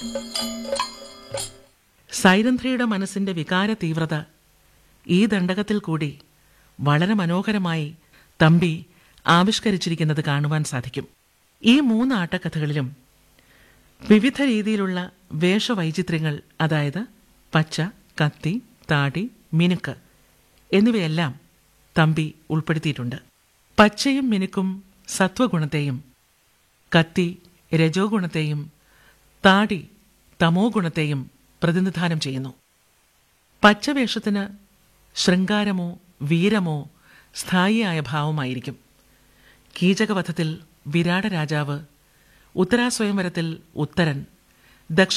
സൈരന്ധ്രയുടെ മനസ്സിന്റെ വികാര തീവ്രത ഈ ദണ്ഡകത്തിൽ കൂടി വളരെ മനോഹരമായി തമ്പി ആവിഷ്കരിച്ചിരിക്കുന്നത് കാണുവാൻ സാധിക്കും ഈ മൂന്ന് ആട്ടക്കഥകളിലും വിവിധ രീതിയിലുള്ള വേഷവൈചിത്ര്യങ്ങൾ അതായത് പച്ച കത്തി താടി മിനുക്ക് എന്നിവയെല്ലാം തമ്പി ഉൾപ്പെടുത്തിയിട്ടുണ്ട് പച്ചയും മിനുക്കും സത്വഗുണത്തെയും കത്തി രജോ ഗുണത്തെയും താടി തമോ ഗുണത്തെയും പ്രതിനിധാനം ചെയ്യുന്നു പച്ചവേഷത്തിന് ശൃംഗാരമോ വീരമോ സ്ഥായിയായ ഭാവമായിരിക്കും കീചകവധത്തിൽ വിരാട രാജാവ് ഉത്തരാസ്വയംവരത്തിൽ ഉത്തരൻ ദക്ഷ